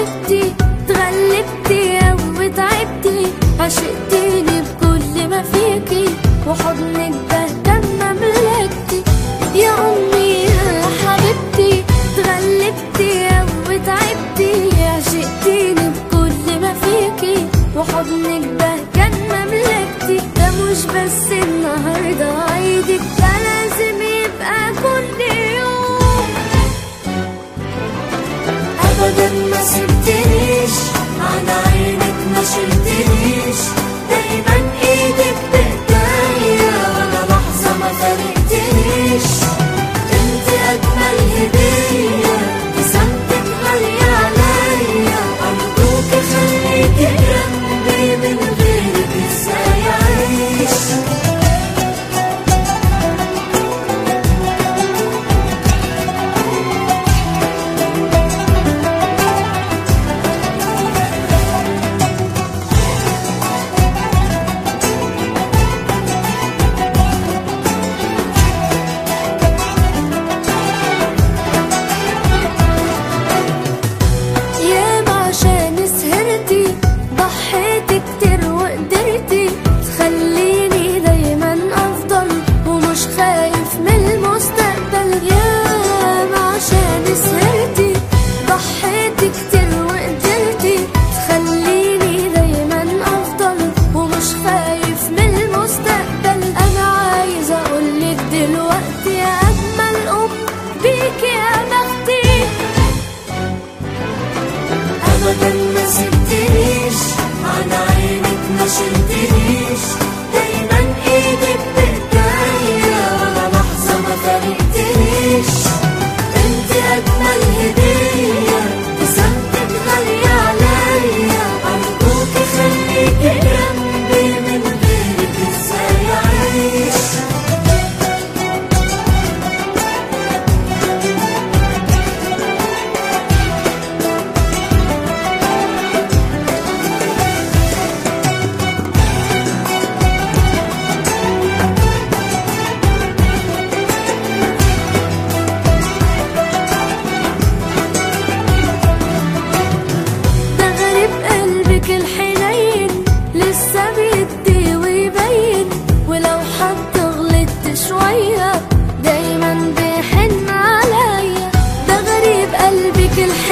حبيبتي اتغلبتي او تعبتي عشقتيني بكل ما فيكي وحضنك ده كان مملكتي يا امي يا حبيبتي اتغلبتي او تعبتي عشقتيني بكل ما فيكي وحضنك ده كان مملكتي ده مش بس النهارده عيدك ده لازم يبقى كل يوم ابدا ما سبتنيش عن عينك ما شلتنيش دايما ايدك بايديا ولا لحظه ما فارقتنيش انت اجمل هديه ابتسامتك غاليه عليا ارجوك خليكي جنبي من غيرك ازاي اعيش ياما عشان سهرتي ضحيت كتير وقدرتي تخليني دايما افضل ومش خايف من المستقبل ياما عشان سهرتي ضحيت كتير وقدرتي تخليني دايما افضل ومش خايف من المستقبل انا عايزه اقولك دلوقتي يا اجمل ام بيك يا بختي ابدا ما سبتنيش عن عينك ما شلتنيش دايما ايدك بايديا ولا لحظه ما فارقتنيش انت اجمل هديه ابتسامتك غاليه عليا ارجوك خليكي جنبي من غيرك ازاي اعيش ده غريب قلبك الحنين لسه بيدي ويبين ولو حتى غلطت شوية دايما بيحن عليا ده غريب قلبك الحنين